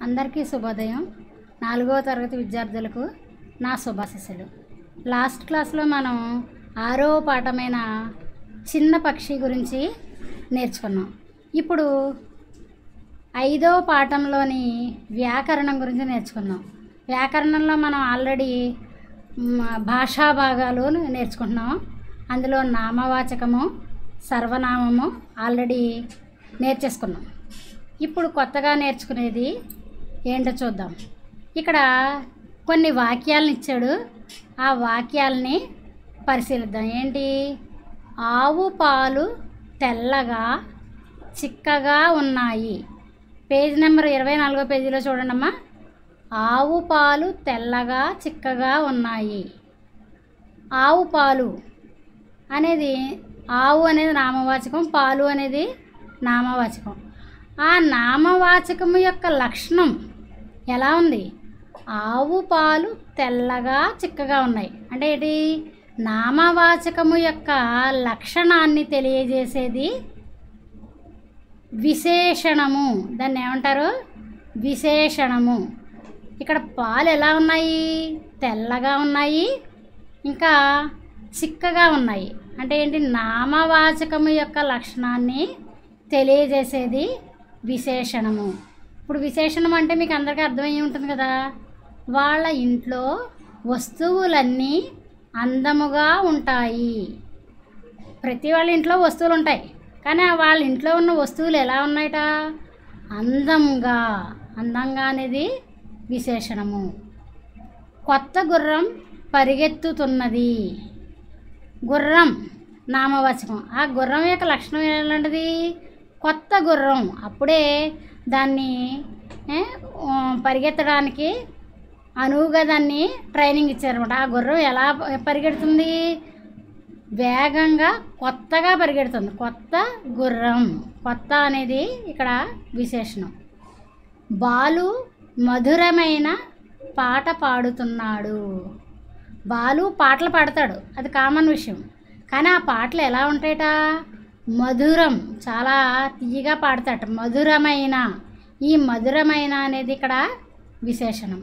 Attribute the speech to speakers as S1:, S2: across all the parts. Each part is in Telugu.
S1: అందరికీ శుభోదయం నాలుగవ తరగతి విద్యార్థులకు నా శుభాశిస్సులు లాస్ట్ క్లాస్లో మనం ఆరో పాఠమైన చిన్న పక్షి గురించి నేర్చుకున్నాం ఇప్పుడు ఐదో పాఠంలోని వ్యాకరణం గురించి నేర్చుకుందాం వ్యాకరణంలో మనం ఆల్రెడీ మ్, భాషా భాగాలు నేర్చుకుంటున్నాం అందులో నామవాచకము సర్వనామము ఆల్రెడీ నేర్చేసుకున్నాం ఇప్పుడు కొత్తగా నేర్చుకునేది ఏంటో చూద్దాం ఇక్కడ కొన్ని వాక్యాలను ఇచ్చాడు ఆ వాక్యాలని పరిశీలిద్దాం ఏంటి ఆవు పాలు తెల్లగా చిక్కగా ఉన్నాయి పేజ్ నెంబర్ ఇరవై నాలుగో పేజీలో చూడండి అమ్మా ఆవు పాలు తెల్లగా చిక్కగా ఉన్నాయి ఆవు పాలు అనేది ఆవు అనేది నామవాచకం పాలు అనేది నామవాచకం ఆ నామవాచకము యొక్క లక్షణం ఎలా ఉంది ఆవు పాలు తెల్లగా చిక్కగా ఉన్నాయి అంటే ఏంటి నామవాచకము యొక్క లక్షణాన్ని తెలియజేసేది విశేషణము దాన్ని ఏమంటారు విశేషణము ఇక్కడ పాలు ఎలా ఉన్నాయి తెల్లగా ఉన్నాయి ఇంకా చిక్కగా ఉన్నాయి అంటే ఏంటి నామవాచకము యొక్క లక్షణాన్ని తెలియజేసేది విశేషణము ఇప్పుడు విశేషణం అంటే మీకు అందరికీ అర్థమయ్యి ఉంటుంది కదా వాళ్ళ ఇంట్లో వస్తువులన్నీ అందముగా ఉంటాయి ప్రతి వాళ్ళ ఇంట్లో వస్తువులు ఉంటాయి కానీ వాళ్ళ ఇంట్లో ఉన్న వస్తువులు ఎలా ఉన్నాయట అందంగా అందంగా అనేది విశేషణము కొత్త గుర్రం పరిగెత్తుతున్నది గుర్రం నామవాచకం ఆ గుర్రం యొక్క లక్షణం ఎలాంటిది కొత్త గుర్రం అప్పుడే దాన్ని ఏ, ఆ, పరిగెత్తడానికి అనువుగా దాన్ని ట్రైనింగ్ ఇచ్చారనమాట ఆ గుర్రం ఎలా పరిగెడుతుంది వేగంగా కొత్తగా పరిగెడుతుంది కొత్త గుర్రం కొత్త అనేది ఇక్కడ విశేషణం బాలు మధురమైన పాట పాడుతున్నాడు బాలు పాటలు పాడతాడు అది కామన్ విషయం కానీ ఆ పాటలు ఎలా ఉంటాయట మధురం చాలా తీయగా పాడతాడు మధురమైన ఈ మధురమైన అనేది ఇక్కడ విశేషణం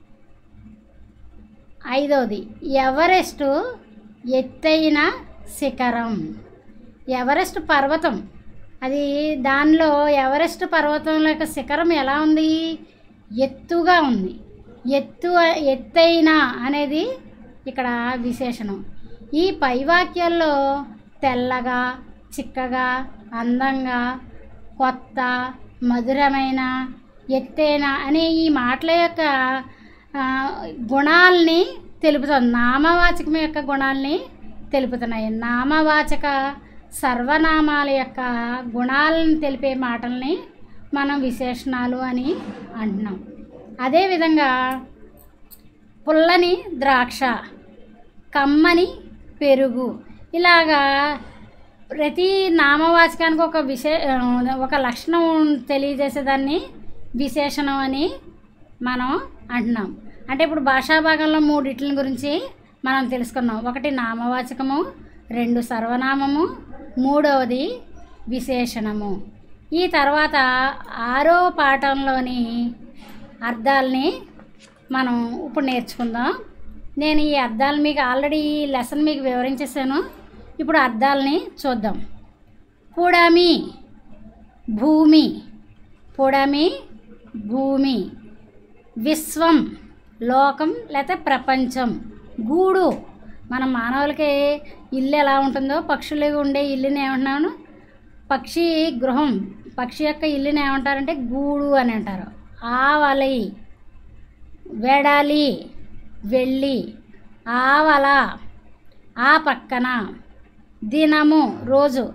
S1: ఐదవది ఎవరెస్ట్ ఎత్తైన శిఖరం ఎవరెస్ట్ పర్వతం అది దానిలో ఎవరెస్ట్ పర్వతం యొక్క శిఖరం ఎలా ఉంది ఎత్తుగా ఉంది ఎత్తు ఎత్తైన అనేది ఇక్కడ విశేషణం ఈ పై వాక్యాల్లో తెల్లగా చిక్కగా అందంగా కొత్త మధురమైన ఎత్తైన అనే ఈ మాటల యొక్క ఆ, గుణాలని తెలుపుతుంది నామవాచకం యొక్క గుణాలని తెలుపుతున్నాయి నామవాచక సర్వనామాల యొక్క గుణాలను తెలిపే మాటల్ని మనం విశేషణాలు అని అంటున్నాం అదేవిధంగా పుల్లని ద్రాక్ష కమ్మని పెరుగు ఇలాగా ప్రతి నామవాచకానికి ఒక విశే ఒక లక్షణం తెలియజేసేదాన్ని విశేషణం అని మనం అంటున్నాం అంటే ఇప్పుడు భాషా భాగంలో మూడిట్ల గురించి మనం తెలుసుకున్నాం ఒకటి నామవాచకము రెండు సర్వనామము మూడవది విశేషణము ఈ తర్వాత ఆరో పాఠంలోని అర్థాలని మనం ఇప్పుడు నేర్చుకుందాం నేను ఈ అర్థాలు మీకు ఆల్రెడీ ఈ లెసన్ మీకు వివరించేసాను ఇప్పుడు అర్థాలని చూద్దాం పుడమి భూమి పుడమి భూమి విశ్వం లోకం లేకపోతే ప్రపంచం గూడు మన మానవులకి ఇల్లు ఎలా ఉంటుందో పక్షులు ఉండే ఇల్లుని ఏమంటున్నాను పక్షి గృహం పక్షి యొక్క ఇల్లుని ఏమంటారంటే గూడు అని అంటారు ఆవలి వెడలి వెళ్ళి ఆవల ఆ పక్కన దినము రోజు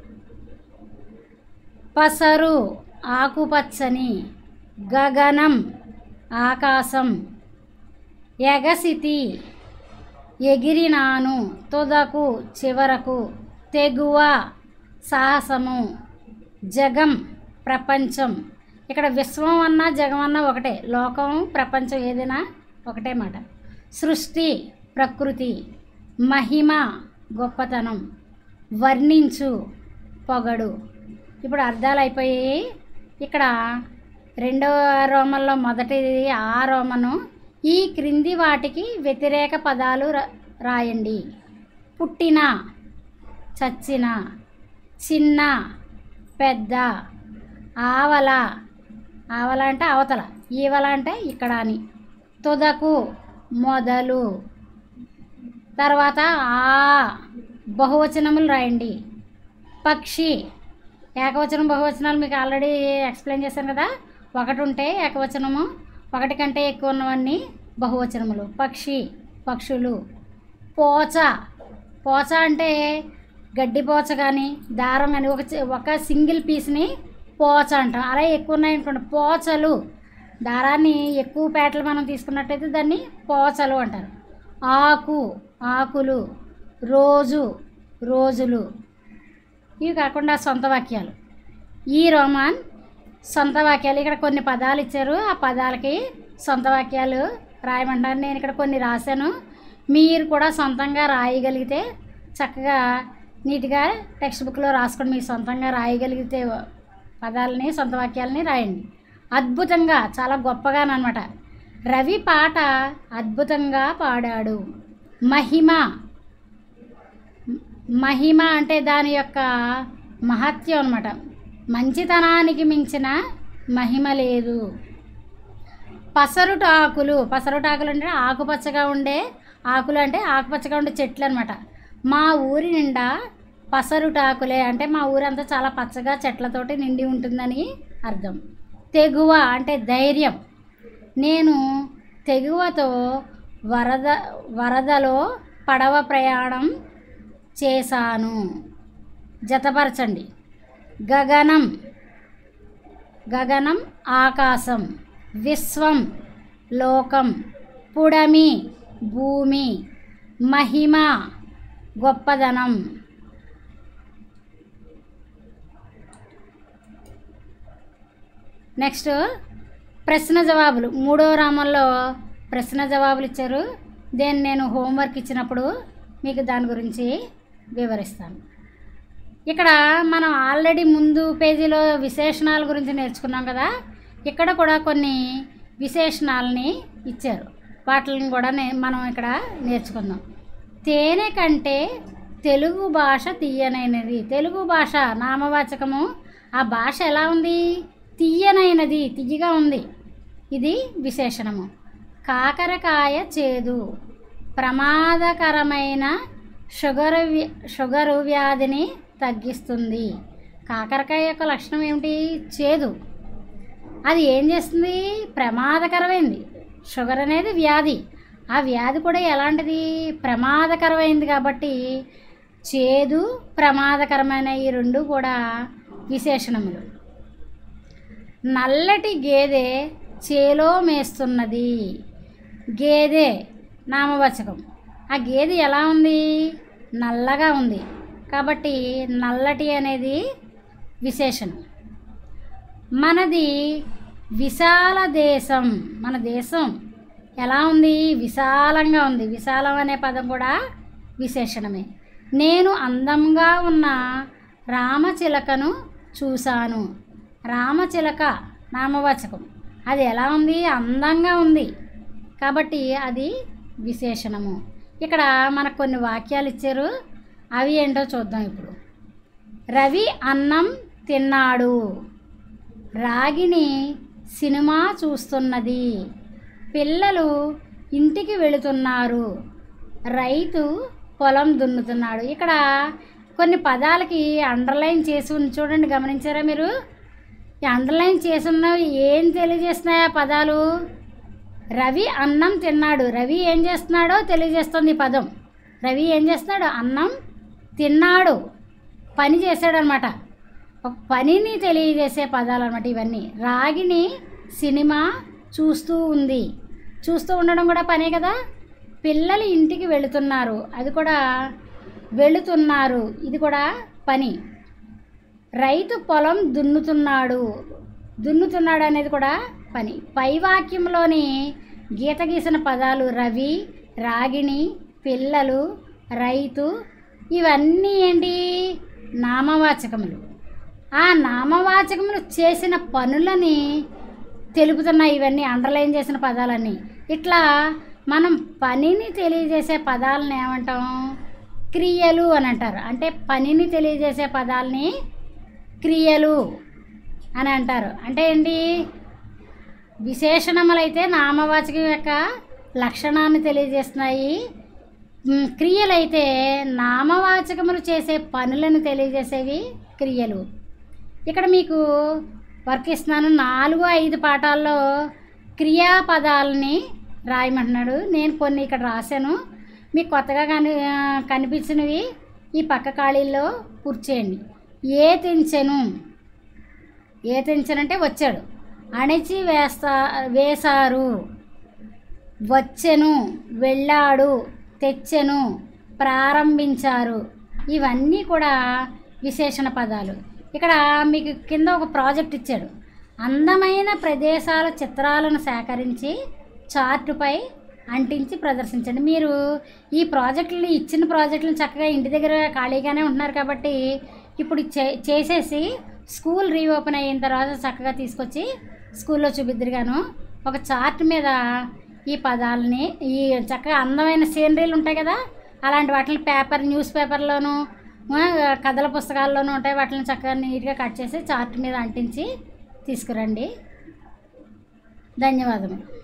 S1: పసరు ఆకుపచ్చని గగనం ఆకాశం ఎగసితి ఎగిరినాను తుదకు చివరకు తెగువ సాహసము జగం ప్రపంచం ఇక్కడ విశ్వం అన్నా జగం అన్నా ఒకటే లోకం ప్రపంచం ఏదైనా ఒకటే మాట సృష్టి ప్రకృతి మహిమ గొప్పతనం వర్ణించు పొగడు ఇప్పుడు అర్థాలు అయిపోయాయి ఇక్కడ రెండో రోమంలో మొదటిది ఆ రోమను ఈ క్రింది వాటికి వ్యతిరేక పదాలు రా- రాయండి పుట్టిన చచ్చిన చిన్న పెద్ద ఆవల ఆవల అంటే అవతల ఈవల అంటే ఇక్కడ అని తుదకు మొదలు తర్వాత ఆ బహువచనములు రాయండి పక్షి ఏకవచనం బహువచనాలు మీకు ఆల్రెడీ ఎక్స్ప్లెయిన్ చేశాను కదా ఒకటి ఉంటే ఏకవచనము ఒకటి కంటే ఎక్కువ ఉన్నవన్నీ బహువచనములు పక్షి పక్షులు పోచ పోచ అంటే గడ్డి పోచ కానీ దారం కానీ ఒక చి- ఒక సింగిల్ పీస్ని పోచ అంటాం అలా ఎక్కువ ఉన్నాయనుకోండి పోచలు దారాన్ని ఎక్కువ పేటలు మనం తీసుకున్నట్టయితే దాన్ని పోచలు అంటారు ఆకు ఆకులు రోజు రోజులు ఇవి కాకుండా సొంత వాక్యాలు ఈ రోమాన్ సొంత వాక్యాలు ఇక్కడ కొన్ని పదాలు ఇచ్చారు ఆ పదాలకి సొంత వాక్యాలు రాయమంటారు నేను ఇక్కడ కొన్ని రాశాను మీరు కూడా సొంతంగా రాయగలిగితే చక్కగా నీట్గా టెక్స్ట్ బుక్లో రాసుకొని మీరు సొంతంగా రాయగలిగితే పదాలని సొంత వాక్యాలని రాయండి అద్భుతంగా చాలా గొప్పగానమాట రవి పాట అద్భుతంగా పాడాడు మహిమ మహిమ అంటే దాని యొక్క మహత్యం అనమాట మంచితనానికి మించిన మహిమ లేదు పసరుటాకులు పసరుటాకులు అంటే ఆకుపచ్చగా ఉండే ఆకులు అంటే ఆకుపచ్చగా ఉండే చెట్లు అనమాట మా ఊరి నిండా పసరుటాకులే అంటే మా ఊరంతా చాలా పచ్చగా చెట్లతోటి నిండి ఉంటుందని అర్థం తెగువ అంటే ధైర్యం నేను తెగువతో వరద వరదలో పడవ ప్రయాణం చేశాను జతపరచండి గగనం గగనం ఆకాశం విశ్వం లోకం పుడమి భూమి మహిమ గొప్పదనం నెక్స్ట్ ప్రశ్న జవాబులు మూడో రామంలో ప్రశ్న జవాబులు ఇచ్చారు దేన్ని నేను హోంవర్క్ ఇచ్చినప్పుడు మీకు దాని గురించి వివరిస్తాను ఇక్కడ మనం ఆల్రెడీ ముందు పేజీలో విశేషణాల గురించి నేర్చుకున్నాం కదా ఇక్కడ కూడా కొన్ని విశేషణాలని ఇచ్చారు వాటిని కూడా నే మనం ఇక్కడ నేర్చుకుందాం తేనె కంటే తెలుగు భాష తీయనైనది తెలుగు భాష నామవాచకము ఆ భాష ఎలా ఉంది తీయనైనది తీయగా ఉంది ఇది విశేషణము కాకరకాయ చేదు ప్రమాదకరమైన షుగర్ వ్య షుగరు వ్యాధిని తగ్గిస్తుంది కాకరకాయ యొక్క లక్షణం ఏమిటి చేదు అది ఏం చేస్తుంది ప్రమాదకరమైంది షుగర్ అనేది వ్యాధి ఆ వ్యాధి కూడా ఎలాంటిది ప్రమాదకరమైంది కాబట్టి చేదు ప్రమాదకరమైన ఈ రెండు కూడా విశేషణములు నల్లటి గేదె చేలో మేస్తున్నది గేదె నామవాచకం ఆ గేదె ఎలా ఉంది నల్లగా ఉంది కాబట్టి నల్లటి అనేది విశేషణం మనది విశాల దేశం మన దేశం ఎలా ఉంది విశాలంగా ఉంది విశాలం అనే పదం కూడా విశేషణమే నేను అందంగా ఉన్న రామచిలకను చూశాను రామచిలక నామవాచకం అది ఎలా ఉంది అందంగా ఉంది కాబట్టి అది విశేషణము ఇక్కడ మనకు కొన్ని వాక్యాలు ఇచ్చారు అవి ఏంటో చూద్దాం ఇప్పుడు రవి అన్నం తిన్నాడు రాగిని సినిమా చూస్తున్నది పిల్లలు ఇంటికి వెళుతున్నారు రైతు పొలం దున్నుతున్నాడు ఇక్కడ కొన్ని పదాలకి అండర్లైన్ చేసి ఉంది చూడండి గమనించారా మీరు ఈ అండర్లైన్ చేసి ఉన్నవి ఏం తెలియజేస్తున్నాయి ఆ పదాలు రవి అన్నం తిన్నాడు రవి ఏం చేస్తున్నాడో తెలియజేస్తుంది ఈ పదం రవి ఏం చేస్తున్నాడు అన్నం తిన్నాడు పని చేశాడనమాట ఒక పనిని తెలియజేసే పదాలు అనమాట ఇవన్నీ రాగిని సినిమా చూస్తూ ఉంది చూస్తూ ఉండడం కూడా పనే కదా పిల్లలు ఇంటికి వెళుతున్నారు అది కూడా వెళుతున్నారు ఇది కూడా పని రైతు పొలం దున్నుతున్నాడు దున్నుతున్నాడు అనేది కూడా పని పై వాక్యంలోని గీత గీసిన పదాలు రవి రాగిణి పిల్లలు రైతు ఇవన్నీ ఏంటి నామవాచకములు ఆ నామవాచకములు చేసిన పనులని తెలుపుతున్నాయి ఇవన్నీ అండర్లైన్ చేసిన పదాలన్నీ ఇట్లా మనం పనిని తెలియజేసే పదాలను ఏమంటాం క్రియలు అని అంటారు అంటే పనిని తెలియజేసే పదాలని క్రియలు అని అంటారు అంటే ఏంటి విశేషణములైతే నామవాచకం యొక్క లక్షణాన్ని తెలియజేస్తున్నాయి మ్, క్రియలైతే నామవాచకములు చేసే పనులను తెలియజేసేవి క్రియలు ఇక్కడ మీకు వర్క్ ఇస్తున్నాను నాలుగు ఐదు పాఠాల్లో క్రియాపదాలని రాయమంటున్నాడు నేను కొన్ని ఇక్కడ రాశాను మీకు కొత్తగా కని కనిపించినవి ఈ పక్క ఖాళీల్లో కూర్చేయండి ఏ తెంచెను ఏ తెంచెనంటే వచ్చాడు అణిచి వేస్తా వేశారు వచ్చెను వెళ్ళాడు తెచ్చెను ప్రారంభించారు ఇవన్నీ కూడా విశేషణ పదాలు ఇక్కడ మీకు కింద ఒక ప్రాజెక్ట్ ఇచ్చాడు అందమైన ప్రదేశాల చిత్రాలను సేకరించి చార్టుపై అంటించి ప్రదర్శించండి మీరు ఈ ప్రాజెక్టులు ఇచ్చిన ప్రాజెక్టులను చక్కగా ఇంటి దగ్గర ఖాళీగానే ఉంటున్నారు కాబట్టి ఇప్పుడు చే చేసేసి స్కూల్ రీఓపెన్ అయిన తర్వాత చక్కగా తీసుకొచ్చి స్కూల్లో చూపిద్దరుగాను ఒక చార్ట్ మీద ఈ పదాలని ఈ చక్కగా అందమైన సీనరీలు ఉంటాయి కదా అలాంటి వాటిని పేపర్ న్యూస్ పేపర్లోను ఆ, కథల పుస్తకాల్లోనూ ఉంటాయి వాటిని చక్కగా నీట్గా కట్ చేసి చార్ట్ మీద అంటించి తీసుకురండి ధన్యవాదములు